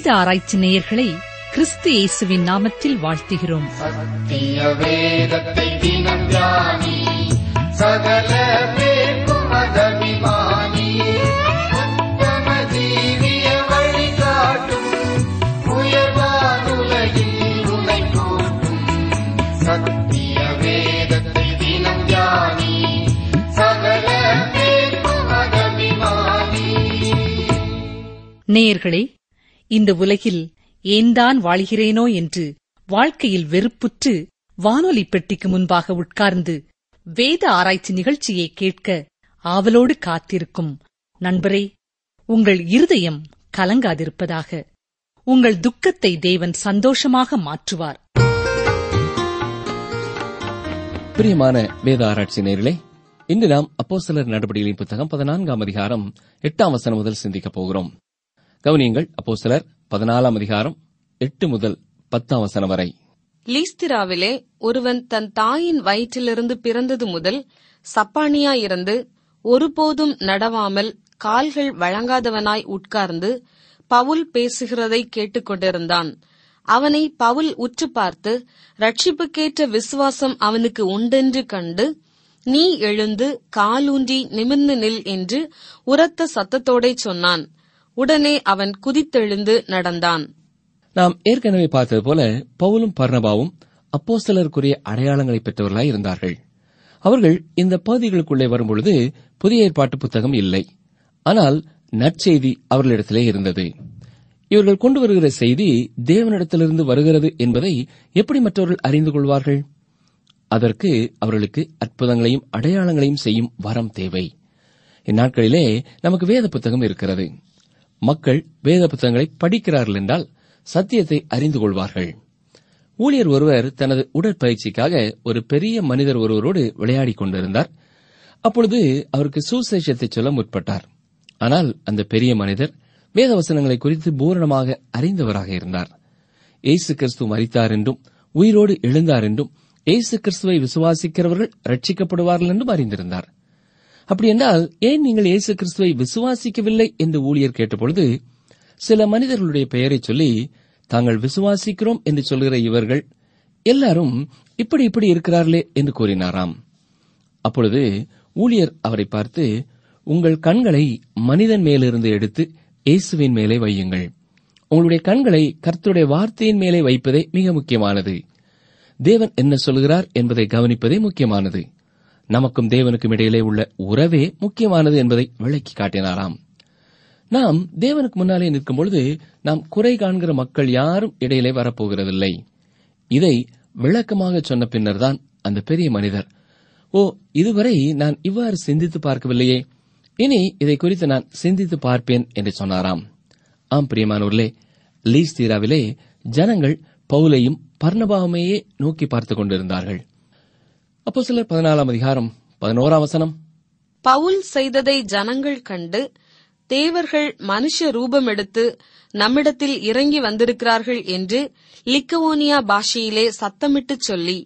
வேத ஆராய்ச்சி நேயர்களை கிறிஸ்து இயேசுவின் நாமத்தில் வாழ்த்துகிறோம் சத்திய வேதத்தை தினம் தியானி சகல பேர்க்கும் அதபிமானி உத்தம ஜீவிய வழிகாட்டும் உயர்வானுலகில் உனை கூட்டும் சத்திய வேதத்தை தினம் தியானி சகல பேர்க்கும் அதபிமானி நேயர்களே இந்த உலகில் ஏன்தான் வாழ்கிறேனோ என்று வாழ்க்கையில் வெறுப்புற்று வானொலி பெட்டிக்கு முன்பாக உட்கார்ந்து வேத ஆராய்ச்சி நிகழ்ச்சியை கேட்க ஆவலோடு காத்திருக்கும் நண்பரே உங்கள் இருதயம் கலங்காதிருப்பதாக உங்கள் துக்கத்தை தேவன் சந்தோஷமாக மாற்றுவார் பிரியமான வேத ஆராய்ச்சி நேர்களே இன்று நாம் அப்போஸ்தலர் நடவடிக்கைகளின் புத்தகம் பதினான்காம் அதிகாரம் எட்டாம் வசனம் முதல் சிந்திக்கப் போகிறோம் கவனியங்கள் அப்போஸ்தலர் பதினாலாம் அதிகாரம் எட்டு முதல் பத்தாம் வசனம் வரை லீஸ்திராவிலே ஒருவன் தன் தாயின் வயிற்றிலிருந்து பிறந்தது முதல் சப்பானியாயிருந்து ஒருபோதும் நடவாமல் கால்கள் வழங்காதவனாய் உட்கார்ந்து பவுல் பேசுகிறதை கேட்டுக்கொண்டிருந்தான் அவனை பவுல் உற்று பார்த்து ரட்சிப்புக்கேற்ற விசுவாசம் அவனுக்கு உண்டென்று கண்டு நீ எழுந்து காலூன்றி நிமிர்ந்து நில் என்று உரத்த சத்தத்தோடே சொன்னான் உடனே அவன் குதித்தெழுந்து நடந்தான் நாம் ஏற்கனவே பார்த்தது போல பவுலும் பர்ணபாவும் அப்போஸ்தலருக்குரிய அடையாளங்களை பெற்றவர்களாய் இருந்தார்கள் அவர்கள் இந்த பகுதிகளுக்குள்ளே வரும்பொழுது புதிய ஏற்பாட்டு புத்தகம் இல்லை ஆனால் நற்செய்தி அவர்களிடத்திலே இருந்தது இவர்கள் கொண்டு வருகிற செய்தி தேவனிடத்திலிருந்து வருகிறது என்பதை எப்படி மற்றவர்கள் அறிந்து கொள்வார்கள் அதற்கு அவர்களுக்கு அற்புதங்களையும் அடையாளங்களையும் செய்யும் வரம் தேவை இந்நாட்களிலே நமக்கு வேத புத்தகம் இருக்கிறது மக்கள் வேத புத்தகங்களை படிக்கிறார்கள் என்றால் சத்தியத்தை அறிந்து கொள்வார்கள் ஊழியர் ஒருவர் தனது உடற்பயிற்சிக்காக ஒரு பெரிய மனிதர் ஒருவரோடு விளையாடிக் கொண்டிருந்தார் அப்பொழுது அவருக்கு சுசேஷத்தை சொல்ல முற்பட்டார் ஆனால் அந்த பெரிய மனிதர் வேத வசனங்களை குறித்து பூரணமாக அறிந்தவராக இருந்தார் இயேசு கிறிஸ்து மரித்தார் என்றும் உயிரோடு எழுந்தார் என்றும் இயேசு கிறிஸ்துவை விசுவாசிக்கிறவர்கள் ரட்சிக்கப்படுவார்கள் என்றும் அறிந்திருந்தார் அப்படி என்றால் ஏன் நீங்கள் இயேசு கிறிஸ்துவை விசுவாசிக்கவில்லை என்று ஊழியர் கேட்டபொழுது சில மனிதர்களுடைய பெயரை சொல்லி தாங்கள் விசுவாசிக்கிறோம் என்று சொல்கிற இவர்கள் எல்லாரும் இப்படி இப்படி இருக்கிறார்களே என்று கூறினாராம் அப்பொழுது ஊழியர் அவரை பார்த்து உங்கள் கண்களை மனிதன் மேலிருந்து எடுத்து இயேசுவின் மேலே வையுங்கள் உங்களுடைய கண்களை கர்த்தருடைய வார்த்தையின் மேலே வைப்பதே மிக முக்கியமானது தேவன் என்ன சொல்கிறார் என்பதை கவனிப்பதே முக்கியமானது நமக்கும் தேவனுக்கும் இடையிலே உள்ள உறவே முக்கியமானது என்பதை விளக்கி காட்டினாராம் நாம் தேவனுக்கு முன்னாலே நிற்கும் பொழுது நாம் குறை காண்கிற மக்கள் யாரும் இடையிலே வரப்போகிறதில்லை இதை விளக்கமாக சொன்ன பின்னர்தான் அந்த பெரிய மனிதர் ஓ இதுவரை நான் இவ்வாறு சிந்தித்து பார்க்கவில்லையே இனி இதை குறித்து நான் சிந்தித்து பார்ப்பேன் என்று சொன்னாராம் ஆம் பிரியமானூர்லே லீஸ் தீராவிலே ஜனங்கள் பவுலையும் பர்ணபாவுமையே நோக்கி பார்த்துக் கொண்டிருந்தார்கள் அப்போ சிலர் பதினாலாம் அதிகாரம் பதினோராம் வசனம் பவுல் செய்ததை ஜனங்கள் கண்டு தேவர்கள் மனுஷ ரூபம் எடுத்து நம்மிடத்தில் இறங்கி வந்திருக்கிறார்கள் என்று லிக்கவோனியா பாஷையிலே சத்தமிட்டுச் சொல்லி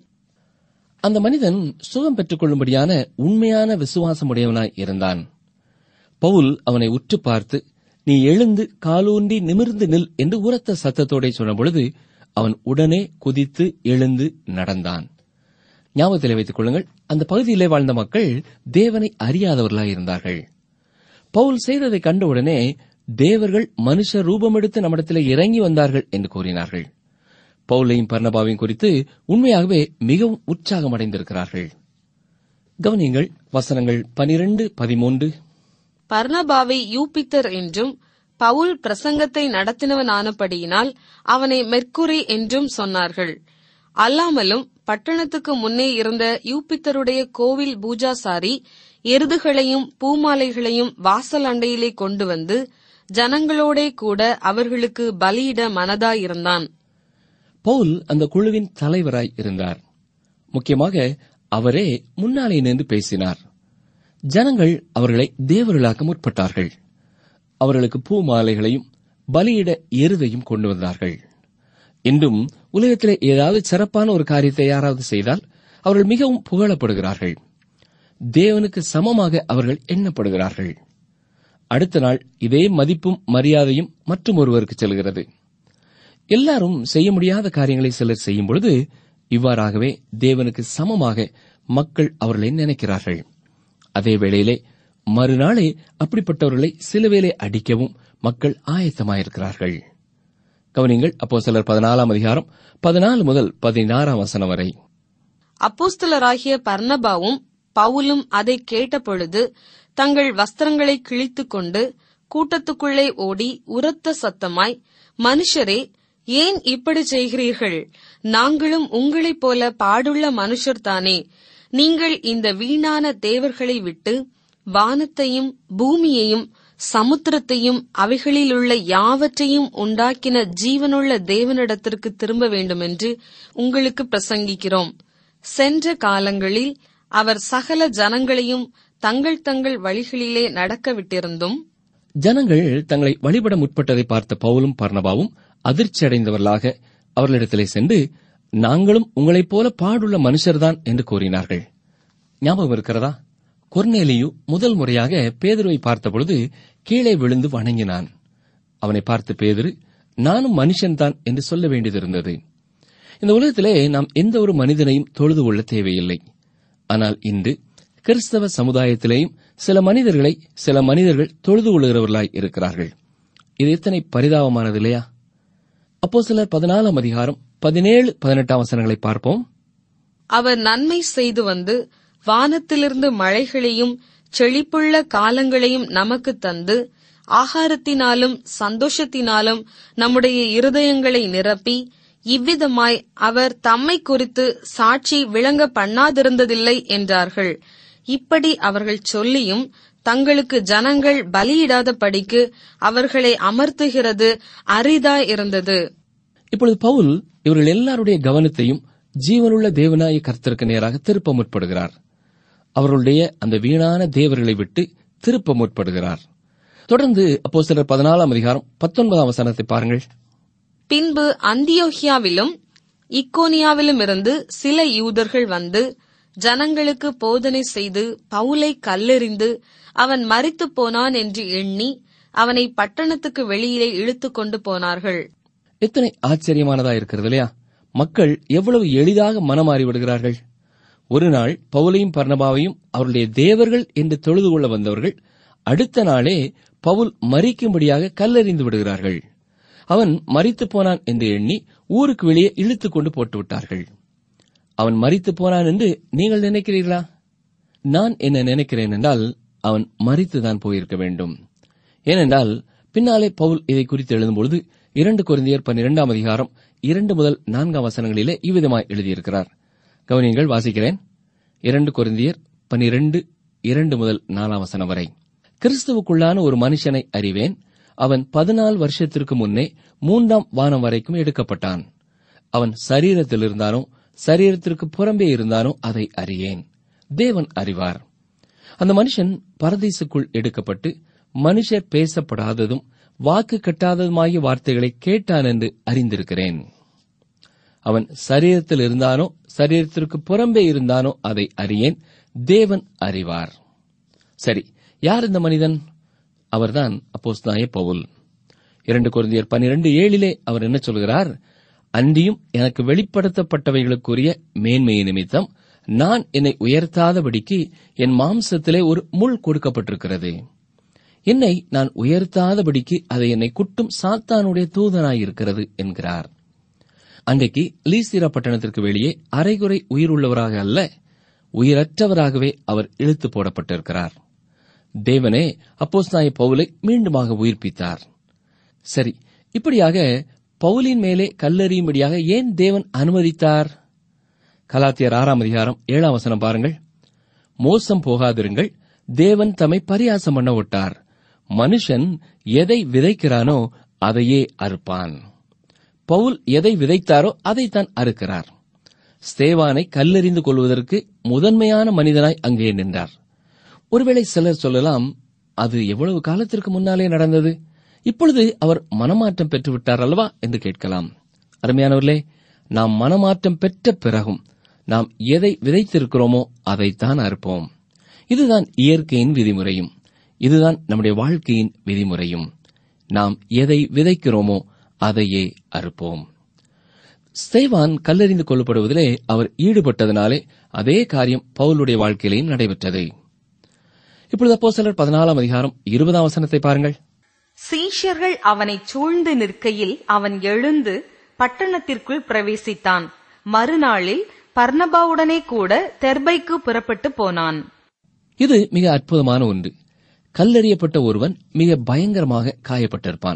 அந்த மனிதன் சுகம் பெற்றுக் கொள்ளும்படியான உண்மையான விசுவாசமுடையவனாய் இருந்தான் பவுல் அவனை உற்று பார்த்து நீ எழுந்து காலூன்றி நிமிர்ந்து நில் என்று உரத்த சத்தத்தோடே சொன்னபொழுது அவன் உடனே குதித்து எழுந்து நடந்தான் ஞாபகத்திலே வைத்துக் கொள்ளுங்கள் அந்த பகுதியிலே வாழ்ந்த மக்கள் தேவனை அறியாதவர்களாய் இருந்தார்கள் பவுல் செய்ததை கண்டவுடனே தேவர்கள் மனுஷ ரூபமெடுத்து நம்மிடத்திலே இறங்கி வந்தார்கள் என்று கூறினார்கள் பவுலையும் பர்ணபாவையும் குறித்து உண்மையாகவே மிகவும் உற்சாகமடைந்திருக்கிறார்கள் கவனியங்கள் வசனங்கள் பனிரெண்டு பதிமூன்று பர்னபாவை யூபித்தர் என்றும் பவுல் பிரசங்கத்தை நடத்தினவனானபடியினால் அவனை மெர்க்குரி என்றும் சொன்னார்கள் அல்லாமலும் பட்டணத்துக்கு முன்னே இருந்த யூபித்தருடைய கோவில் பூஜாசாரி எருதுகளையும் பூமாலைகளையும் வாசல் அண்டையிலே கொண்டு வந்து ஜனங்களோடே கூட அவர்களுக்கு பலியிட மனதாயிருந்தான் பவுல் அந்த குழுவின் தலைவராய் இருந்தார் முக்கியமாக அவரே முன்னாலே நின்று பேசினார் ஜனங்கள் அவர்களை தேவர்களாக்க முற்பட்டார்கள் அவர்களுக்கு பூ மாலைகளையும் பலியிட எருதையும் கொண்டு வந்தார்கள் இன்றும் உலகத்திலே ஏதாவது சிறப்பான ஒரு காரியத்தை யாராவது செய்தால் அவர்கள் மிகவும் புகழப்படுகிறார்கள் தேவனுக்கு சமமாக அவர்கள் எண்ணப்படுகிறார்கள் அடுத்த நாள் இதே மதிப்பும் மரியாதையும் மற்றும் ஒருவருக்கு செல்கிறது எல்லாரும் செய்ய முடியாத காரியங்களை சிலர் செய்யும் பொழுது இவ்வாறாகவே தேவனுக்கு சமமாக மக்கள் அவர்களை நினைக்கிறார்கள் அதே வேளையிலே மறுநாளே அப்படிப்பட்டவர்களை சிலுவையிலே அடிக்கவும் மக்கள் ஆயத்தமாயிருக்கிறார்கள் கவனிங்கள் அப்போ சிலர் பதினாலாம் அதிகாரம் பதினாலு முதல் பதினாறாம் வசனம் வரை அப்போஸ்தலராகிய பர்னபாவும் பவுலும் அதை கேட்டபொழுது தங்கள் வஸ்திரங்களை கிழித்துக் கொண்டு கூட்டத்துக்குள்ளே ஓடி உரத்த சத்தமாய் மனுஷரே ஏன் இப்படி செய்கிறீர்கள் நாங்களும் உங்களைப் போல பாடுள்ள மனுஷர் தானே நீங்கள் இந்த வீணான தேவர்களை விட்டு வானத்தையும் பூமியையும் சமுத்திரத்தையும் அவைகளிலுள்ள யாவற்றையும் உண்டாக்கின ஜீவனுள்ள தேவனிடத்திற்கு திரும்ப வேண்டுமென்று உங்களுக்கு பிரசங்கிக்கிறோம் சென்ற காலங்களில் அவர் சகல ஜனங்களையும் தங்கள் தங்கள் வழிகளிலே நடக்க விட்டிருந்தும் ஜனங்கள் தங்களை வழிபட முற்பட்டதை பார்த்த பவுலும் பர்ணபாவும் அதிர்ச்சியடைந்தவர்களாக அவர்களிடத்திலே சென்று நாங்களும் உங்களைப் போல பாடுள்ள மனுஷர்தான் என்று கூறினார்கள் ஞாபகம் இருக்கிறதா கொர்நேலியு முதல் முறையாக பேதுருவை பார்த்தபொழுது கீழே விழுந்து வணங்கினான் அவனை பார்த்து பேதுரு நானும் மனுஷன்தான் என்று சொல்ல வேண்டியதிருந்தது இந்த உலகத்திலே நாம் எந்த ஒரு மனிதனையும் தொழுது கொள்ள தேவையில்லை ஆனால் இன்று கிறிஸ்தவ சமுதாயத்திலேயும் சில மனிதர்களை சில மனிதர்கள் தொழுது கொள்கிறவர்களாய் இருக்கிறார்கள் இது எத்தனை பரிதாபமானது இல்லையா அப்போ சிலர் பதினாலாம் அதிகாரம் பதினேழு பதினெட்டாம் வசனங்களை பார்ப்போம் அவர் நன்மை செய்து வந்து வானத்திலிருந்து மழைகளையும் செழிப்புள்ள காலங்களையும் நமக்கு தந்து ஆகாரத்தினாலும் சந்தோஷத்தினாலும் நம்முடைய இருதயங்களை நிரப்பி இவ்விதமாய் அவர் தம்மை குறித்து சாட்சி விளங்க பண்ணாதிருந்ததில்லை என்றார்கள் இப்படி அவர்கள் சொல்லியும் தங்களுக்கு ஜனங்கள் பலியிடாதபடிக்கு அவர்களை அமர்த்துகிறது அரிதாய் இருந்தது இப்பொழுது பவுல் இவர்கள் எல்லாருடைய கவனத்தையும் ஜீவனுள்ள தேவனாய கர்த்தருக்கு நேராக திருப்ப முற்படுகிறார் அவர்களுடைய அந்த வீணான தேவர்களை விட்டு திருப்ப முற்படுகிறார் தொடர்ந்து அப்போ சிலர் பதினாலாம் அதிகாரம் பத்தொன்பதாம் வசனத்தை பாருங்கள் பின்பு அந்தியோகியாவிலும் இக்கோனியாவிலும் இருந்து சில யூதர்கள் வந்து ஜனங்களுக்கு போதனை செய்து பவுலை கல்லெறிந்து அவன் மரித்துப் போனான் என்று எண்ணி அவனை பட்டணத்துக்கு வெளியிலே இழுத்துக் கொண்டு போனார்கள் எத்தனை ஆச்சரியமானதா இருக்கிறது இல்லையா மக்கள் எவ்வளவு எளிதாக மனமாறி விடுகிறார்கள் ஒரு நாள் பவுலையும் பர்ணபாவையும் அவருடைய தேவர்கள் என்று தொழுது கொள்ள வந்தவர்கள் அடுத்த நாளே பவுல் மறிக்கும்படியாக கல்லெறிந்து விடுகிறார்கள் அவன் மரித்துப் போனான் என்று எண்ணி ஊருக்கு வெளியே இழுத்துக் கொண்டு போட்டு விட்டார்கள் அவன் மரித்துப் போனான் என்று நீங்கள் நினைக்கிறீர்களா நான் என்ன நினைக்கிறேன் என்றால் அவன் மரித்துதான் போயிருக்க வேண்டும் ஏனென்றால் பின்னாலே பவுல் இதை குறித்து எழுதும்பொழுது இரண்டு கொரிந்தியர் பன்னிரெண்டாம் அதிகாரம் இரண்டு முதல் நான்காம் வசனங்களிலே இவ்விதமாய் எழுதியிருக்கிறார் கவனியங்கள் வாசிக்கிறேன் இரண்டு கொரிந்தியர் பன்னிரண்டு இரண்டு முதல் நாலாம் வசனம் வரை கிறிஸ்துவுக்குள்ளான ஒரு மனுஷனை அறிவேன் அவன் பதினாலு வருஷத்திற்கு முன்னே மூன்றாம் வானம் வரைக்கும் எடுக்கப்பட்டான் அவன் சரீரத்தில் இருந்தானோ சரீரத்திற்கு புறம்பே இருந்தானோ அதை அறியேன் தேவன் அறிவார் அந்த மனுஷன் பரதீசுக்குள் எடுக்கப்பட்டு மனுஷர் பேசப்படாததும் வாக்கு கட்டாததுமாகிய வார்த்தைகளை கேட்டான் என்று அறிந்திருக்கிறேன் அவன் சரீரத்தில் இருந்தானோ சரீரத்திற்கு புறம்பே இருந்தானோ அதை அறியேன் தேவன் அறிவார் சரி யார் இந்த மனிதன் அவர்தான் அப்போஸ்தாய பவுல் இரண்டு குழந்தையர் பனிரெண்டு ஏழிலே அவர் என்ன சொல்கிறார் அன்றியும் எனக்கு வெளிப்படுத்தப்பட்டவைகளுக்குரிய மேன்மையை நிமித்தம் நான் என்னை உயர்த்தாதபடிக்கு என் மாம்சத்திலே ஒரு முள் கொடுக்கப்பட்டிருக்கிறது என்னை நான் உயர்த்தாதபடிக்கு அதை என்னை குட்டும் சாத்தானுடைய தூதனாயிருக்கிறது என்கிறார் அன்றைக்கு லீசிரா பட்டணத்திற்கு வெளியே அரைகுறை உயிருள்ளவராக அல்ல உயிரற்றவராகவே அவர் இழுத்து போடப்பட்டிருக்கிறார் தேவனே அப்போஸ்தாய பவுலை மீண்டுமாக உயிர்ப்பித்தார் சரி இப்படியாக பவுலின் மேலே கல்லெறியும்படியாக ஏன் தேவன் அனுமதித்தார் கலாத்தியர் ஆறாம் அதிகாரம் ஏழாம் வசனம் பாருங்கள் மோசம் போகாதிருங்கள் தேவன் தம்மை பரியாசம் பண்ண விட்டார் மனுஷன் எதை விதைக்கிறானோ அதையே அறுப்பான் பவுல் எதை விதைத்தாரோ அதைத்தான் அறுக்கிறார் ஸ்தேவானை கல்லெறிந்து கொள்வதற்கு முதன்மையான மனிதனாய் அங்கே நின்றார் ஒருவேளை சிலர் சொல்லலாம் அது எவ்வளவு காலத்திற்கு முன்னாலே நடந்தது இப்பொழுது அவர் மனமாற்றம் பெற்று விட்டார் அல்லவா என்று கேட்கலாம் அருமையானவர்களே நாம் மனமாற்றம் பெற்ற பிறகும் நாம் எதை விதைத்திருக்கிறோமோ அதைத்தான் அறுப்போம் இதுதான் இயற்கையின் விதிமுறையும் இதுதான் நம்முடைய வாழ்க்கையின் விதிமுறையும் நாம் எதை விதைக்கிறோமோ அதையே அறுப்போம் ஸ்தேவான் கல்லறிந்து கொல்லப்படுவதிலே அவர் ஈடுபட்டதனாலே அதே காரியம் பவுலுடைய வாழ்க்கையிலேயும் நடைபெற்றது இப்பொழுது அப்போ சிலர் பதினாலாம் அதிகாரம் இருபதாம் வசனத்தை பாருங்கள் சீஷர்கள் அவனை சூழ்ந்து நிற்கையில் அவன் எழுந்து பட்டணத்திற்குள் பிரவேசித்தான் மறுநாளில் பர்னபாவுடனே கூட தெர்பைக்கு புறப்பட்டு போனான் இது மிக அற்புதமான ஒன்று கல்லெறியப்பட்ட ஒருவன் மிக பயங்கரமாக காயப்பட்டிருப்பான்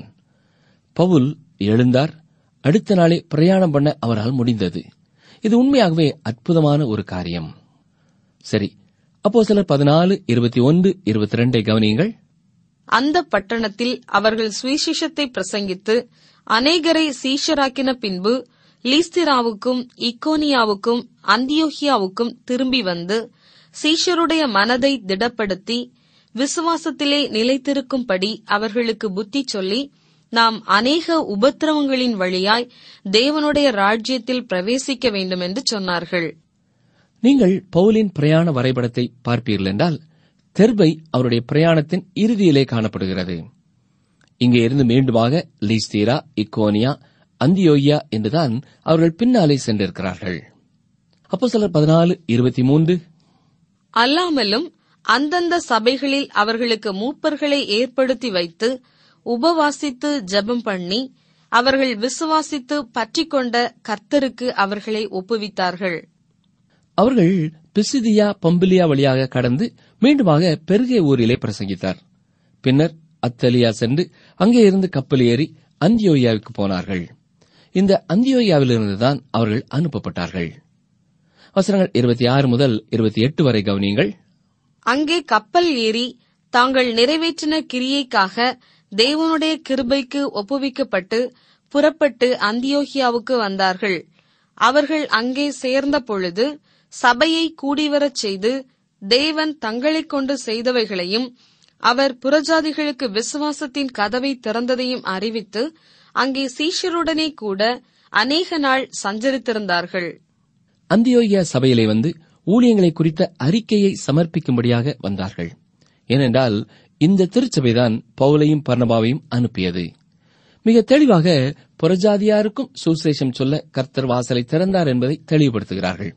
பவுல் எழுந்தார் அடுத்த நாளே பிரயாணம் பண்ண அவரால் முடிந்தது இது உண்மையாகவே அற்புதமான ஒரு காரியம் சரி அப்போ சிலர் பதினாலு இருபத்தி ஒன்று இருபத்தி ரெண்டை கவனியுங்கள் அந்த பட்டணத்தில் அவர்கள் சுவிசேஷத்தை பிரசங்கித்து அநேகரை சீஷராக்கின பின்பு லீஸ்திராவுக்கும் இக்கோனியாவுக்கும் அந்தியோகியாவுக்கும் திரும்பி வந்து சீஷருடைய மனதை திடப்படுத்தி விசுவாசத்திலே நிலைத்திருக்கும்படி அவர்களுக்கு புத்தி சொல்லி நாம் அநேக உபத்திரவங்களின் வழியாய் தேவனுடைய ராஜ்யத்தில் பிரவேசிக்க வேண்டும் என்று சொன்னார்கள் நீங்கள் பவுலின் பிரயாண வரைபடத்தை பார்ப்பீர்கள் என்றால் தெர்பை அவருடைய பிரயாணத்தின் இறுதியிலே காணப்படுகிறது இங்கே இருந்து மீண்டுமாக லீஸ்தீரா இக்கோனியா அந்தியோயா என்றுதான் அவர்கள் பின்னாலே சென்றிருக்கிறார்கள் அப்போ சிலர் பதினாலு இருபத்தி மூன்று அல்லாமலும் அந்தந்த சபைகளில் அவர்களுக்கு மூப்பர்களை ஏற்படுத்தி வைத்து உபவாசித்து ஜெபம் பண்ணி அவர்கள் விசுவாசித்து பற்றிக்கொண்ட கர்த்தருக்கு அவர்களை ஒப்புவித்தார்கள் அவர்கள் பிசிதியா பம்பிலியா வழியாக கடந்து மீண்டுமாக பெருகே ஊரிலே பிரசங்கித்தார் பின்னர் அத்தலியா சென்று அங்கே இருந்து கப்பல் ஏறி அந்தியோயாவுக்கு போனார்கள் இந்த அந்தியோயாவிலிருந்துதான் அவர்கள் அனுப்பப்பட்டார்கள் வசனங்கள் இருபத்தி ஆறு முதல் இருபத்தி எட்டு வரை கவனியுங்கள் அங்கே கப்பல் ஏறி தாங்கள் நிறைவேற்றின கிரியைக்காக தேவனுடைய கிருபைக்கு ஒப்புவிக்கப்பட்டு புறப்பட்டு அந்தியோகியாவுக்கு வந்தார்கள் அவர்கள் அங்கே சேர்ந்த பொழுது சபையை கூடிவரச் செய்து தேவன் தங்களைக் கொண்டு செய்தவைகளையும் அவர் புறஜாதிகளுக்கு விசுவாசத்தின் கதவை திறந்ததையும் அறிவித்து அங்கே சீஷருடனே கூட அநேக நாள் சஞ்சரித்திருந்தார்கள் அந்தியோயா சபையிலே வந்து ஊழியங்களை குறித்த அறிக்கையை சமர்ப்பிக்கும்படியாக வந்தார்கள் ஏனென்றால் இந்த திருச்சபைதான் பவுலையும் பர்ணபாவையும் அனுப்பியது மிக தெளிவாக புறஜாதியாருக்கும் சுசேஷம் சொல்ல கர்த்தர் வாசலை திறந்தார் என்பதை தெளிவுபடுத்துகிறார்கள்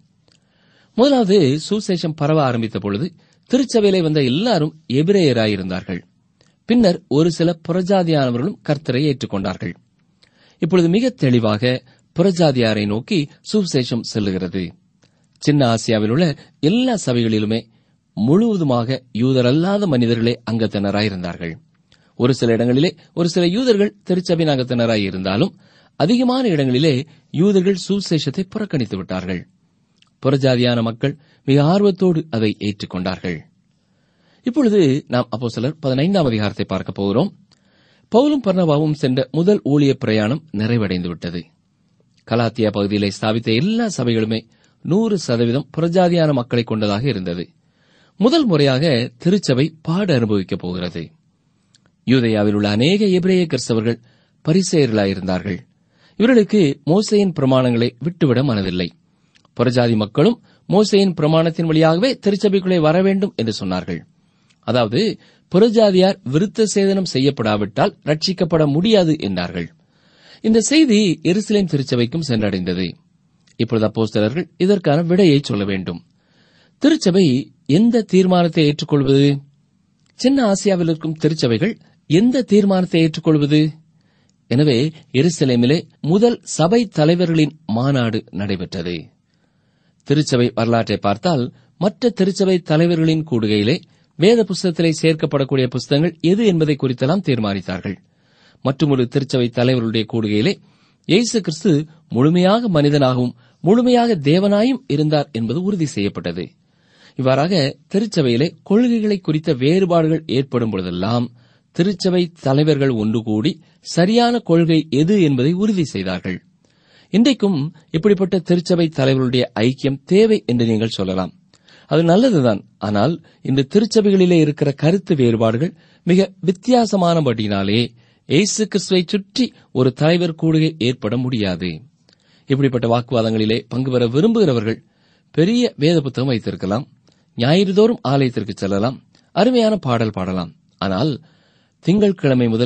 முதலாவது சுசேஷம் பரவ ஆரம்பித்த பொழுது திருச்சபையிலே வந்த எல்லாரும் எபிரேயராயிருந்தார்கள் பின்னர் ஒரு சில புறஜாதியானவர்களும் கர்த்தரை ஏற்றுக்கொண்டார்கள் இப்பொழுது மிக தெளிவாக புறஜாதியாரை நோக்கி சுவிசேஷம் செல்லுகிறது சின்ன ஆசியாவில் உள்ள எல்லா சபைகளிலுமே முழுவதுமாக யூதரல்லாத மனிதர்களே அங்கத்தினராயிருந்தார்கள் ஒரு சில இடங்களிலே ஒரு சில யூதர்கள் திருச்சபையின் அங்கத்தினராய் இருந்தாலும் அதிகமான இடங்களிலே யூதர்கள் சுவிசேஷத்தை புறக்கணித்து விட்டார்கள் புறஜாதியான மக்கள் மிக ஆர்வத்தோடு அதை ஏற்றுக்கொண்டார்கள் இப்பொழுது நாம் அப்போ சிலர் பதினைந்தாம் அதிகாரத்தை பார்க்க போகிறோம் பவுலும் பர்ணபாவும் சென்ற முதல் ஊழிய பிரயாணம் நிறைவடைந்து விட்டது கலாத்தியா பகுதியிலே ஸ்தாபித்த எல்லா சபைகளுமே நூறு சதவீதம் புறஜாதியான மக்களை கொண்டதாக இருந்தது முதல் முறையாக திருச்சபை பாட அனுபவிக்கப் போகிறது யூதேயாவில் உள்ள அநேக எபிரேய கிறிஸ்தவர்கள் பரிசெயர்களாயிருந்தார்கள் இவர்களுக்கு மோசையின் பிரமாணங்களை விட்டுவிட மனதில்லை புறஜாதி மக்களும் மோசையின் பிரமாணத்தின் வழியாகவே திருச்சபைக்குள்ளே வர வேண்டும் என்று சொன்னார்கள் அதாவது புறஜாதியார் விருத்த சேதனம் செய்யப்படாவிட்டால் ரட்சிக்கப்பட முடியாது என்றார்கள் இந்த செய்தி எருசலேம் திருச்சபைக்கும் சென்றடைந்தது இப்பொழுது அப்போஸ்தலர்கள் இதற்கான விடையை சொல்ல வேண்டும் திருச்சபை எந்த தீர்மானத்தை ஏற்றுக்கொள்வது சின்ன ஆசியாவில் இருக்கும் திருச்சபைகள் எந்த தீர்மானத்தை ஏற்றுக்கொள்வது எனவே எருசலேமிலே முதல் சபை தலைவர்களின் மாநாடு நடைபெற்றது திருச்சபை வரலாற்றை பார்த்தால் மற்ற திருச்சபை தலைவர்களின் கூடுகையிலே வேத புஸ்தகத்திலே சேர்க்கப்படக்கூடிய புஸ்தகங்கள் எது என்பதை குறித்தெல்லாம் தீர்மானித்தார்கள் மற்றொரு திருச்சபை தலைவர்களுடைய கூடுகையிலே இயேசு கிறிஸ்து முழுமையாக மனிதனாகவும் முழுமையாக தேவனாயும் இருந்தார் என்பது உறுதி செய்யப்பட்டது இவ்வாறாக திருச்சபையிலே கொள்கைகளை குறித்த வேறுபாடுகள் ஏற்படும் பொழுதெல்லாம் திருச்சபை தலைவர்கள் ஒன்று கூடி சரியான கொள்கை எது என்பதை உறுதி செய்தார்கள் இன்றைக்கும் இப்படிப்பட்ட திருச்சபை தலைவர்களுடைய ஐக்கியம் தேவை என்று நீங்கள் சொல்லலாம் அது நல்லதுதான் ஆனால் இந்த திருச்சபைகளிலே இருக்கிற கருத்து வேறுபாடுகள் மிக வித்தியாசமானபடினாலே இயேசு கிறிஸ்துவை சுற்றி ஒரு தலைவர் கூடுகை ஏற்பட முடியாது இப்படிப்பட்ட வாக்குவாதங்களிலே பங்கு பெற விரும்புகிறவர்கள் பெரிய வேத புத்தகம் வைத்திருக்கலாம் ஞாயிறுதோறும் ஆலயத்திற்கு செல்லலாம் அருமையான பாடல் பாடலாம் ஆனால் திங்கட்கிழமை முதல்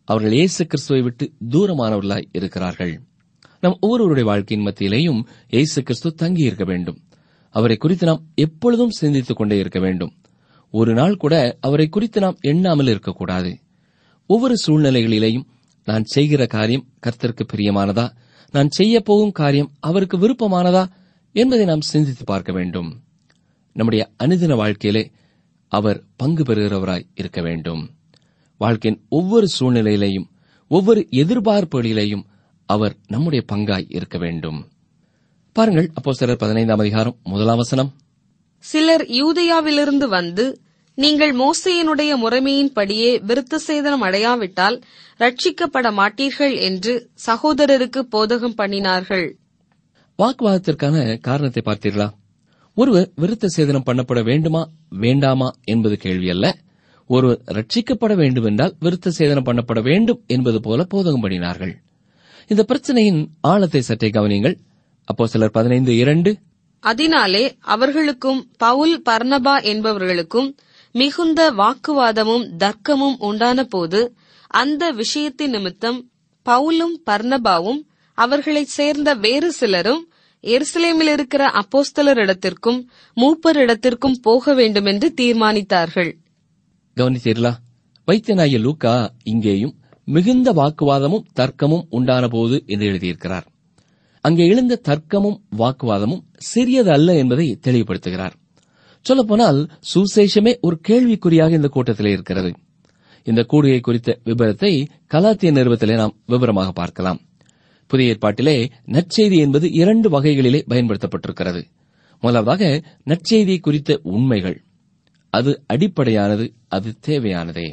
அவர்கள் இயேசு கிறிஸ்துவை விட்டு தூரமானவர்களாய் இருக்கிறார்கள் நம் ஒவ்வொருவருடைய வாழ்க்கையின் மத்தியிலேயும் இயேசு கிறிஸ்து தங்கி இருக்க வேண்டும் அவரை குறித்து நாம் எப்பொழுதும் சிந்தித்துக் கொண்டே இருக்க வேண்டும் ஒரு நாள் கூட அவரை குறித்து நாம் எண்ணாமல் இருக்கக்கூடாது ஒவ்வொரு சூழ்நிலைகளிலேயும் நான் செய்கிற காரியம் கர்த்தருக்கு பிரியமானதா நான் செய்ய போகும் காரியம் அவருக்கு விருப்பமானதா என்பதை நாம் சிந்தித்து பார்க்க வேண்டும் நம்முடைய அனுதின வாழ்க்கையிலே அவர் பங்கு பெறுகிறவராய் இருக்க வேண்டும் வாழ்க்கையின் ஒவ்வொரு சூழ்நிலையிலேயும் ஒவ்வொரு எதிர்பார்ப்புகளிலேயும் அவர் நம்முடைய பங்காய் இருக்க வேண்டும் பாருங்கள் அப்போ சிலர் பதினைந்தாம் அதிகாரம் முதலாம் வசனம் சிலர் யூதயாவிலிருந்து வந்து நீங்கள் மோசையினுடைய முறைமையின்படியே விருத்த சேதனம் அடையாவிட்டால் ரட்சிக்கப்பட மாட்டீர்கள் என்று சகோதரருக்கு போதகம் பண்ணினார்கள் வாக்குவாதத்திற்கான காரணத்தை பார்த்தீர்களா ஒருவர் விருத்த சேதனம் பண்ணப்பட வேண்டுமா வேண்டாமா என்பது கேள்வி அல்ல ஒருவர் ரட்சிக்கப்பட வேண்டும் என்றால் விருத்த சேதனம் பண்ணப்பட வேண்டும் என்பது போல போதகம் பண்ணினார்கள் இந்த பிரச்சனையின் ஆழத்தை சற்றே கவனியுங்கள் அப்போ சிலர் பதினைந்து இரண்டு அதனாலே அவர்களுக்கும் பவுல் பர்னபா என்பவர்களுக்கும் மிகுந்த வாக்குவாதமும் தர்க்கமும் உண்டான போது அந்த விஷயத்தின் நிமித்தம் பவுலும் பர்னபாவும் அவர்களைச் சேர்ந்த வேறு சிலரும் எருசலேமில் இருக்கிற அப்போஸ்தலரிடத்திற்கும் மூப்பரிடத்திற்கும் போக வேண்டுமென்று தீர்மானித்தார்கள் கவனித்தீர்களா வைத்தியனாகிய லூக்கா இங்கேயும் மிகுந்த வாக்குவாதமும் தர்க்கமும் உண்டான போது என்று எழுதியிருக்கிறார் அங்கே எழுந்த தர்க்கமும் வாக்குவாதமும் சிறியது அல்ல என்பதை தெளிவுபடுத்துகிறார் சொல்லப்போனால் சுசேஷமே ஒரு கேள்விக்குறியாக இந்த கூட்டத்திலே இருக்கிறது இந்த கூடுகை குறித்த விபரத்தை கலாத்திய நிறுவத்திலே நாம் விவரமாக பார்க்கலாம் புதிய ஏற்பாட்டிலே நற்செய்தி என்பது இரண்டு வகைகளிலே பயன்படுத்தப்பட்டிருக்கிறது முதலாவதாக நற்செய்தி குறித்த உண்மைகள் அது அடிப்படையானது அது தேவையானதே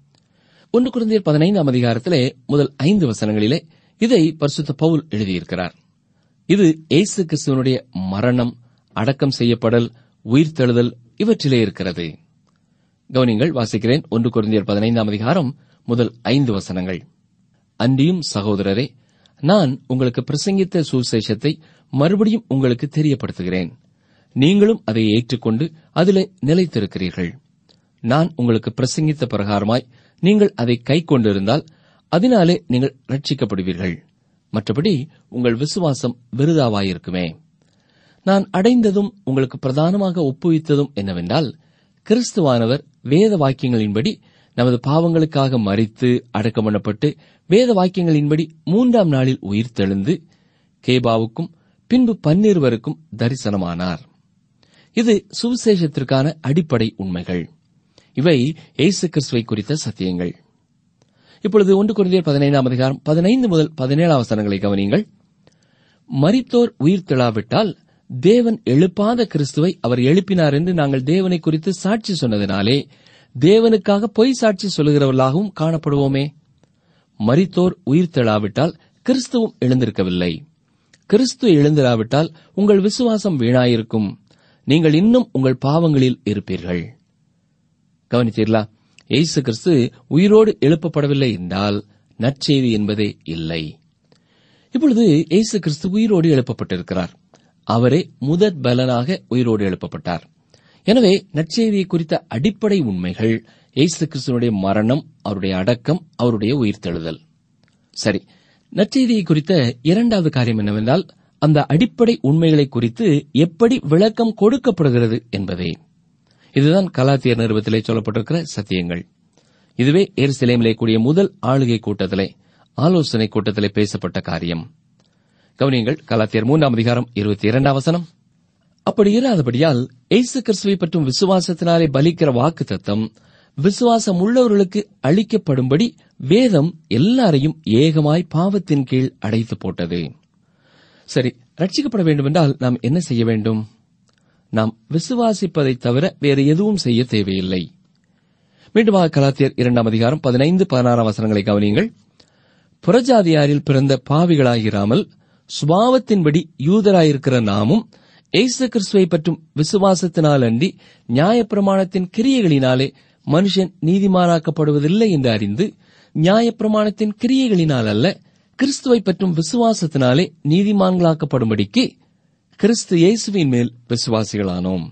ஒன்று குருந்தியர் பதினைந்தாம் அதிகாரத்திலே முதல் ஐந்து வசனங்களிலே இதை பரிசுத்த பவுல் எழுதியிருக்கிறார் இது இயேசு கிறிஸ்துவனுடைய மரணம் அடக்கம் செய்யப்படல் உயிர்த்தெழுதல் இவற்றிலே இருக்கிறது கவனிங்கள் வாசிக்கிறேன் ஒன்று குருந்தியர் பதினைந்தாம் அதிகாரம் முதல் ஐந்து வசனங்கள் அன்றியும் சகோதரரே நான் உங்களுக்கு பிரசங்கித்த சுசேஷத்தை மறுபடியும் உங்களுக்கு தெரியப்படுத்துகிறேன் நீங்களும் அதை ஏற்றுக்கொண்டு அதிலே நிலைத்திருக்கிறீர்கள் நான் உங்களுக்கு பிரசங்கித்த பிரகாரமாய் நீங்கள் அதை கை கொண்டிருந்தால் அதனாலே நீங்கள் ரட்சிக்கப்படுவீர்கள் மற்றபடி உங்கள் விசுவாசம் விருதாவாயிருக்குமே நான் அடைந்ததும் உங்களுக்கு பிரதானமாக ஒப்புவித்ததும் என்னவென்றால் கிறிஸ்துவானவர் வேத வாக்கியங்களின்படி நமது பாவங்களுக்காக மறித்து அடக்கம் பண்ணப்பட்டு வேத வாக்கியங்களின்படி மூன்றாம் நாளில் உயிர்த்தெழுந்து கேபாவுக்கும் பின்பு பன்னிருவருக்கும் தரிசனமானார் இது சுவிசேஷத்திற்கான அடிப்படை உண்மைகள் இவை இயேசு கிறிஸ்துவை குறித்த சத்தியங்கள் இப்பொழுது ஒன்று குருந்தியர் பதினைந்தாம் அதிகாரம் பதினைந்து முதல் பதினேழாம் வசனங்களை கவனியுங்கள் மரித்தோர் உயிர்த்தெழாவிட்டால் தேவன் எழுப்பாத கிறிஸ்துவை அவர் எழுப்பினார் என்று நாங்கள் தேவனை குறித்து சாட்சி சொன்னதினாலே தேவனுக்காக பொய் சாட்சி சொல்லுகிறவர்களாகவும் காணப்படுவோமே மரித்தோர் உயிர்த்தெழாவிட்டால் கிறிஸ்துவும் எழுந்திருக்கவில்லை கிறிஸ்து எழுந்திராவிட்டால் உங்கள் விசுவாசம் வீணாயிருக்கும் நீங்கள் இன்னும் உங்கள் பாவங்களில் இருப்பீர்கள் கவனித்தீர்களா இயேசு கிறிஸ்து உயிரோடு எழுப்பப்படவில்லை என்றால் நற்செய்தி என்பதே இல்லை இப்பொழுது இயேசு கிறிஸ்து உயிரோடு எழுப்பப்பட்டிருக்கிறார் அவரே முதற் பலனாக உயிரோடு எழுப்பப்பட்டார் எனவே நற்செய்தியை குறித்த அடிப்படை உண்மைகள் இயேசு கிறிஸ்துவனுடைய மரணம் அவருடைய அடக்கம் அவருடைய உயிர்த்தெழுதல் சரி நற்செய்தியை குறித்த இரண்டாவது காரியம் என்னவென்றால் அந்த அடிப்படை உண்மைகளை குறித்து எப்படி விளக்கம் கொடுக்கப்படுகிறது என்பதே இதுதான் கலாத்தியர் நிறுவத்திலே சொல்லப்பட்டிருக்கிற சத்தியங்கள் இதுவே எருசலேமிலே கூடிய முதல் ஆளுகை கூட்டத்திலே ஆலோசனை கூட்டத்திலே பேசப்பட்ட காரியம் கவனியங்கள் கலாத்தியர் மூன்றாம் அதிகாரம் இருபத்தி இரண்டாம் வசனம் அப்படி இராதபடியால் இயேசு கிறிஸ்துவை பற்றும் விசுவாசத்தினாலே பலிக்கிற வாக்கு தத்தம் விசுவாசம் உள்ளவர்களுக்கு அளிக்கப்படும்படி வேதம் எல்லாரையும் ஏகமாய் பாவத்தின் கீழ் அடைத்து போட்டது சரி ரட்சிக்கப்பட வேண்டுமென்றால் நாம் என்ன செய்ய வேண்டும் நாம் விசுவாசிப்பதைத் தவிர வேறு எதுவும் செய்ய தேவையில்லை மீண்டுமாக கலாத்தியர் இரண்டாம் அதிகாரம் பதினைந்து பதினாறாம் வசனங்களை கவனியுங்கள் புறஜாதியாரில் பிறந்த பாவிகளாயிராமல் சுபாவத்தின்படி யூதராயிருக்கிற நாமும் இயேசு கிறிஸ்துவை பற்றும் விசுவாசத்தினால் அன்றி நியாயப்பிரமாணத்தின் கிரியைகளினாலே மனுஷன் நீதிமானாக்கப்படுவதில்லை என்று அறிந்து நியாயப்பிரமாணத்தின் கிரியைகளினால் அல்ல கிறிஸ்துவை பற்றும் விசுவாசத்தினாலே நீதிமான்களாக்கப்படும்படிக்கு கிறிஸ்து இயேசுவின் மேல் விசுவாசிகளானோம்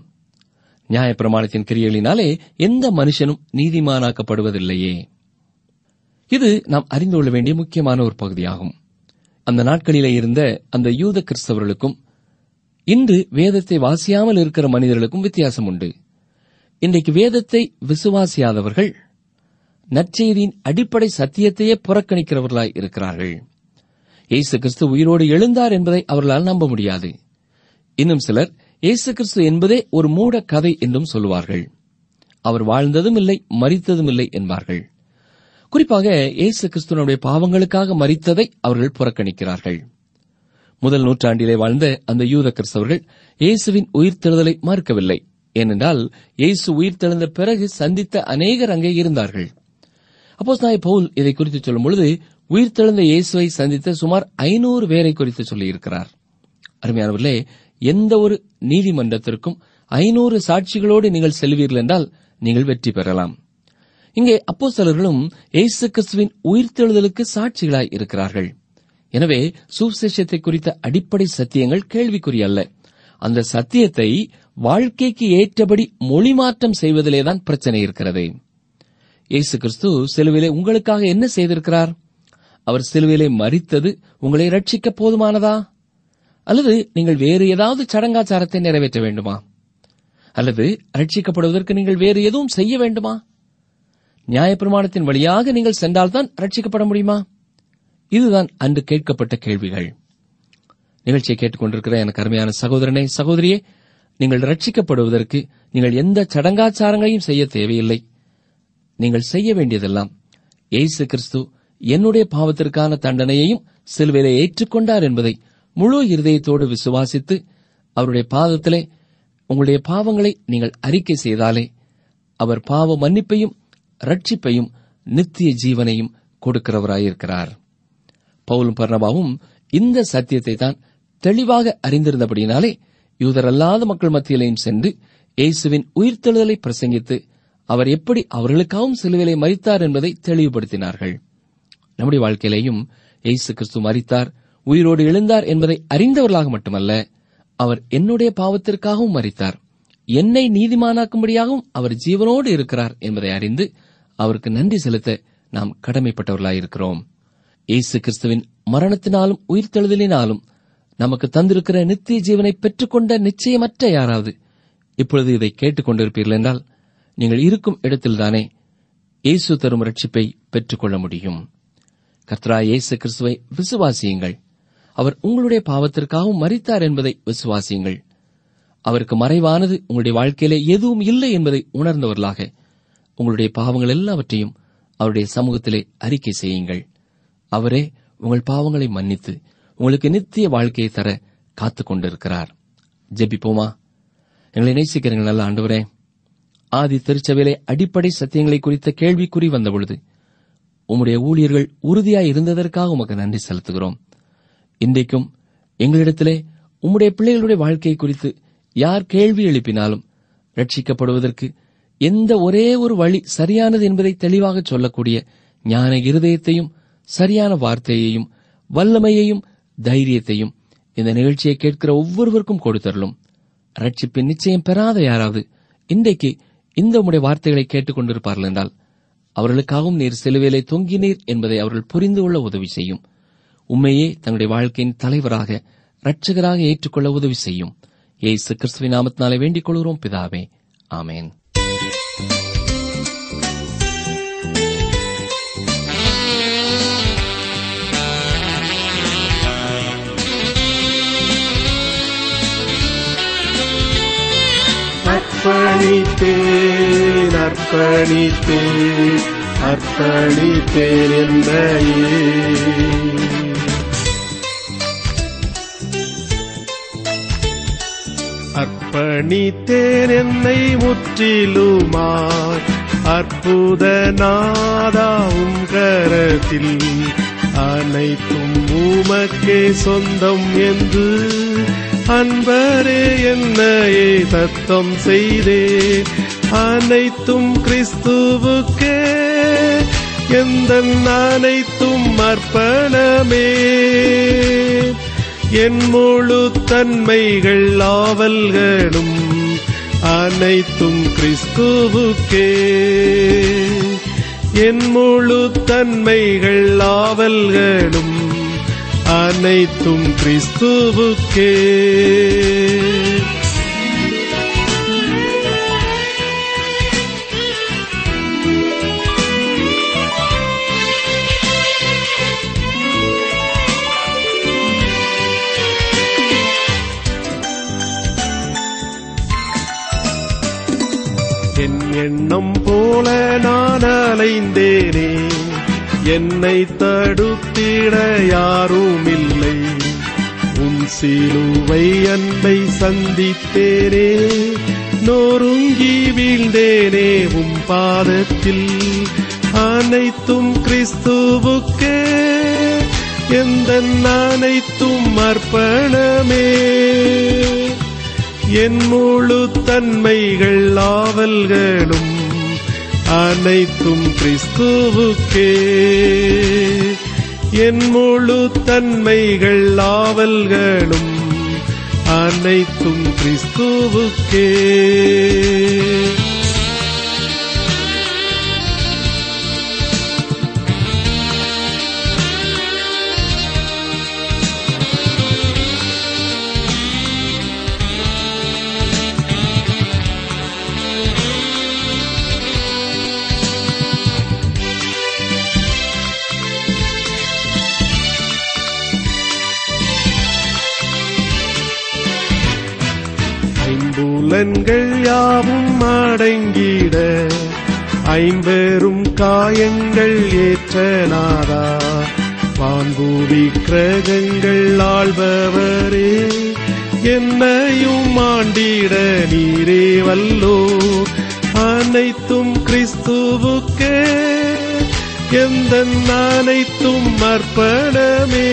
நியாயப்பிரமாணத்தின் கிரியைகளினாலே எந்த மனுஷனும் நீதிமானாக்கப்படுவதில்லையே இது நாம் அறிந்து கொள்ள வேண்டிய முக்கியமான ஒரு பகுதியாகும் அந்த நாட்களிலே இருந்த அந்த யூத கிறிஸ்தவர்களுக்கும் இன்று வேதத்தை வாசியாமல் இருக்கிற மனிதர்களுக்கும் வித்தியாசம் உண்டு இன்றைக்கு வேதத்தை விசுவாசியாதவர்கள் நற்செய்தியின் அடிப்படை சத்தியத்தையே புறக்கணிக்கிறவர்களாய் இருக்கிறார்கள் இயேசு கிறிஸ்து உயிரோடு எழுந்தார் என்பதை அவர்களால் நம்ப முடியாது இன்னும் சிலர் இயேசு கிறிஸ்து என்பதே ஒரு மூட கதை என்றும் சொல்லுவார்கள் அவர் வாழ்ந்ததும் இல்லை மரித்ததும் இல்லை என்பார்கள் குறிப்பாக இயேசு கிறிஸ்துவனுடைய பாவங்களுக்காக மரித்ததை அவர்கள் புறக்கணிக்கிறார்கள் முதல் நூற்றாண்டிலே வாழ்ந்த அந்த யூத கிறிஸ்தவர்கள் இயேசுவின் உயிர்த்தெழுதலை மறுக்கவில்லை ஏனென்றால் இயேசு உயிர்த்தெழுந்த பிறகு சந்தித்த அநேகர் அங்கே இருந்தார்கள் அப்போஸ் நாய் பவுல் இதை குறித்து சொல்லும் பொழுது உயிர்த்தெழுந்த இயேசுவை சந்தித்த சுமார் ஐநூறு பேரை குறித்து சொல்லியிருக்கிறார் அருமையானவர்களே எந்த ஒரு நீதிமன்றத்திற்கும் ஐநூறு சாட்சிகளோடு நீங்கள் செல்வீர்கள் என்றால் நீங்கள் வெற்றி பெறலாம் இங்கே அப்போஸ்தலர்களும் இயேசு கிறிஸ்துவின் உயிர்த்தெழுதலுக்கு சாட்சிகளாய் இருக்கிறார்கள் எனவே சுவிசேஷத்தை குறித்த அடிப்படை சத்தியங்கள் கேள்விக்குரியல்ல அந்த சத்தியத்தை வாழ்க்கைக்கு ஏற்றபடி மொழி மாற்றம் செய்வதிலேதான் பிரச்சனை இருக்கிறது இயேசு கிறிஸ்து சிலுவிலே உங்களுக்காக என்ன செய்திருக்கிறார் அவர் சிலுவிலே மரித்தது உங்களை ரட்சிக்க போதுமானதா அல்லது நீங்கள் வேறு ஏதாவது சடங்காச்சாரத்தை நிறைவேற்ற வேண்டுமா அல்லது ரட்சிக்கப்படுவதற்கு நீங்கள் வேறு எதுவும் செய்ய வேண்டுமா நியாயப்பிரமாணத்தின் வழியாக நீங்கள் சென்றால்தான் ரட்சிக்கப்பட முடியுமா இதுதான் அன்று கேட்கப்பட்ட கேள்விகள் நிகழ்ச்சியை கேட்டுக்கொண்டிருக்கிற எனக்கு அருமையான சகோதரனே சகோதரியே நீங்கள் ரட்சிக்கப்படுவதற்கு நீங்கள் எந்த சடங்காச்சாரங்களையும் செய்ய தேவையில்லை நீங்கள் செய்ய வேண்டியதெல்லாம் இயேசு கிறிஸ்து என்னுடைய பாவத்திற்கான தண்டனையையும் சிலுவையிலே ஏற்றுக்கொண்டார் என்பதை முழு இருதயத்தோடு விசுவாசித்து அவருடைய பாதத்திலே உங்களுடைய பாவங்களை நீங்கள் அறிக்கை செய்தாலே அவர் பாவ மன்னிப்பையும் ரட்சிப்பையும் நித்திய ஜீவனையும் கொடுக்கிறவராயிருக்கிறார் பவுலும் பர்ணபாவும் இந்த சத்தியத்தை தான் தெளிவாக அறிந்திருந்தபடியினாலே யூதரல்லாத மக்கள் மத்தியிலையும் சென்று இயேசுவின் உயிர்த்தெழுதலை பிரசங்கித்து அவர் எப்படி அவர்களுக்காகவும் சிலுவிலை மறித்தார் என்பதை தெளிவுபடுத்தினார்கள் நம்முடைய வாழ்க்கையிலேயும் இயேசு கிறிஸ்து மறித்தார் உயிரோடு எழுந்தார் என்பதை அறிந்தவர்களாக மட்டுமல்ல அவர் என்னுடைய பாவத்திற்காகவும் மறித்தார் என்னை நீதிமானாக்கும்படியாகவும் அவர் ஜீவனோடு இருக்கிறார் என்பதை அறிந்து அவருக்கு நன்றி செலுத்த நாம் கடமைப்பட்டவர்களாயிருக்கிறோம் இயேசு கிறிஸ்துவின் மரணத்தினாலும் உயிர்த்தெழுதலினாலும் நமக்கு தந்திருக்கிற நித்திய ஜீவனை பெற்றுக்கொண்ட நிச்சயமற்ற யாராவது இப்பொழுது இதை கேட்டுக் கொண்டிருப்பீர்கள் என்றால் நீங்கள் இருக்கும் இடத்தில்தானே இயேசு தரும் ரட்சிப்பை பெற்றுக்கொள்ள முடியும் கர்த்தரா இயேசு கிறிஸ்துவை விசுவாசியுங்கள் அவர் உங்களுடைய பாவத்திற்காகவும் மறித்தார் என்பதை விசுவாசியுங்கள் அவருக்கு மறைவானது உங்களுடைய வாழ்க்கையிலே எதுவும் இல்லை என்பதை உணர்ந்தவர்களாக உங்களுடைய பாவங்கள் எல்லாவற்றையும் அவருடைய சமூகத்திலே அறிக்கை செய்யுங்கள் அவரே உங்கள் பாவங்களை மன்னித்து உங்களுக்கு நித்திய வாழ்க்கையை தர காத்துக் கொண்டிருக்கிறார் ஜெபிப்போமா எங்களை நேசிக்கிறீர்கள் நல்ல ஆண்டவரே ஆதி திருச்சபையிலே அடிப்படை சத்தியங்களை குறித்த கேள்விக்குறி வந்தபொழுது உம்முடைய ஊழியர்கள் உறுதியாய் இருந்ததற்காக உமக்கு நன்றி செலுத்துகிறோம் இன்றைக்கும் எங்களிடத்திலே உம்முடைய பிள்ளைகளுடைய வாழ்க்கை குறித்து யார் கேள்வி எழுப்பினாலும் ரட்சிக்கப்படுவதற்கு எந்த ஒரே ஒரு வழி சரியானது என்பதை தெளிவாக சொல்லக்கூடிய ஞான இருதயத்தையும் சரியான வார்த்தையையும் வல்லமையையும் தைரியத்தையும் இந்த நிகழ்ச்சியை கேட்கிற ஒவ்வொருவருக்கும் கொடுத்தரலும் ரட்சிப்பின் நிச்சயம் பெறாத யாராவது இன்றைக்கு இந்த உம்முடைய வார்த்தைகளை கேட்டுக் கொண்டிருப்பார்கள் என்றால் அவர்களுக்காகவும் நீர் சிலுவையிலே தொங்கினீர் என்பதை அவர்கள் புரிந்து கொள்ள உதவி செய்யும் உண்மையே தங்களுடைய வாழ்க்கையின் தலைவராக இரட்சகராக ஏற்றுக்கொள்ள உதவி செய்யும் ஏசு கிறிஸ்துவின் நாமத்தினாலே வேண்டிக் கொள்கிறோம் பிதாவே ஆமேன் அர்ப்பணித்தேன் அர்ப்பணித்தேன் அர்ப்பணித்தேன் என்னையே அர்ப்பணித்தேன் என்னை முற்றிலுமாய் அற்புத நாதாவும் கரத்தில் அனைத்தும் உமக்கே சொந்தம் என்று அன்பரே என்னையே தத்தம் செய்தே அனைத்தும் கிறிஸ்துவுக்கே எந்த அனைத்தும் அர்ப்பணமே என் முழு தன்மைகள் ஆவல்களும் அனைத்தும் கிறிஸ்துவுக்கே என் முழு தன்மைகள் ஆவல்களும் அனைத்தும் கிறிஸ்துவுக்கே என் எண்ணம் போல நான் அலைந்தேனே என்னை தடுத்திட யாரும் இல்லை உன் சிலுவை அன்பை சந்தித்தேனே நொறுங்கி வீழ்ந்தேனே உம் பாதத்தில் அனைத்தும் கிறிஸ்துவுக்கே எந்த அனைத்தும் அர்ப்பணமே என் முழு தன்மைகள் ஆவல்களும் அனைத்தும் கிறிஸ்துவுக்கே என் முழு தன்மைகள் ஆவல்களும் அனைத்தும் கிறிஸ்துவுக்கே ஐம்புலன்கள் யாவும் அடங்கிட ஐம்பெரும் காயங்கள் ஏற்ற நாதா வான்பூவி கிரகங்கள் ஆள்பவரே என்னையும் ஆண்டிட நீரே வல்லோ அனைத்தும் கிறிஸ்துவுக்கே எந்த அனைத்தும் அர்ப்பணமே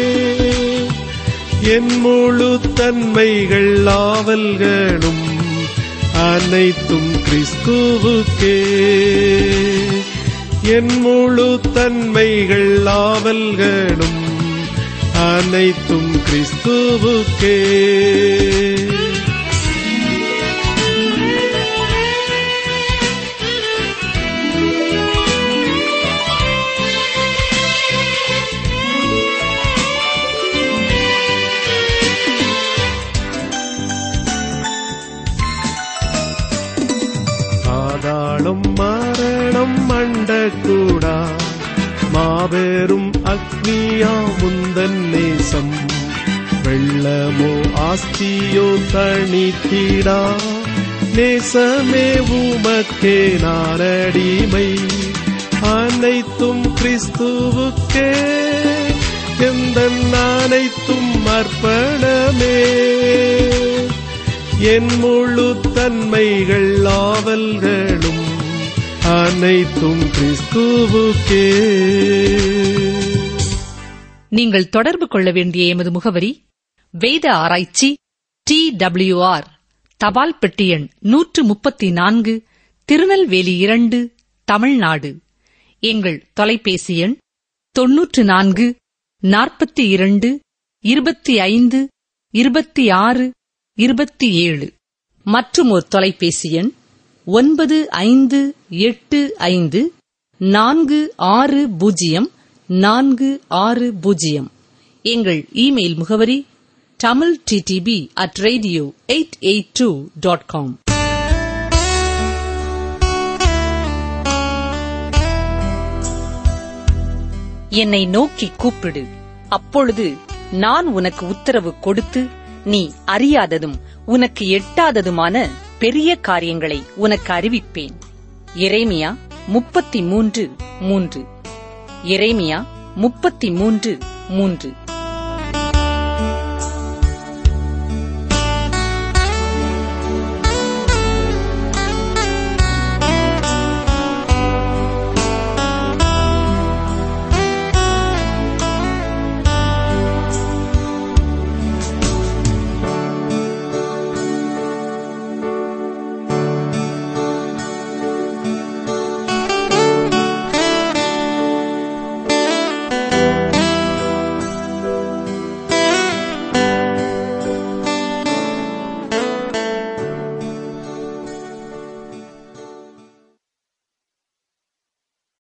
என் முழு தன்மைகள் ஆவல்களும் அனைத்தும் கிறிஸ்துவுக்கே என் முழு தன்மைகள் ஆவல்களும் அனைத்தும் கிறிஸ்துவுக்கே பாதாளம் மரணம் மண்டக்கூடா மாபெரும் அக்னியா முந்தன் நேசம் வெள்ளமோ ஆஸ்தியோ தணித்திடா நேசமே உமக்கே நான் அடிமை அனைத்தும் கிறிஸ்துவுக்கே எந்த அனைத்தும் அர்ப்பணமே என் முழு தன்மைகள் ஆவல்களும் அனைத்தும் கிறிஸ்துவுக்கே நீங்கள் தொடர்பு கொள்ள வேண்டிய எமது முகவரி வேத ஆராய்ச்சி டி ஆர் தபால் பெட்டி எண் நூற்று முப்பத்தி நான்கு திருநெல்வேலி இரண்டு தமிழ்நாடு எங்கள் தொலைபேசி எண் தொன்னூற்று நான்கு நாற்பத்தி இரண்டு இருபத்தி ஐந்து இருபத்தி ஆறு இருபத்தி ஏழு மற்றும் ஒரு தொலைபேசி எண் ஒன்பது ஐந்து எட்டு ஐந்து நான்கு ஆறு பூஜ்ஜியம் நான்கு ஆறு பூஜ்ஜியம் எங்கள் இமெயில் முகவரி Tamil DTP at radio eight eight two dot com என்னை நோக்கி கூப்பிடு அப்பொழுது நான் உனக்கு உத்தரவு கொடுத்து நீ அறியாததும் உனக்கு எட்டாததுமான பெரிய காரியங்களை உனக்கு அறிவிப்பேன் எரேமியா முப்பத்தி மூன்று மூன்று எரேமியா முப்பத்தி மூன்று மூன்று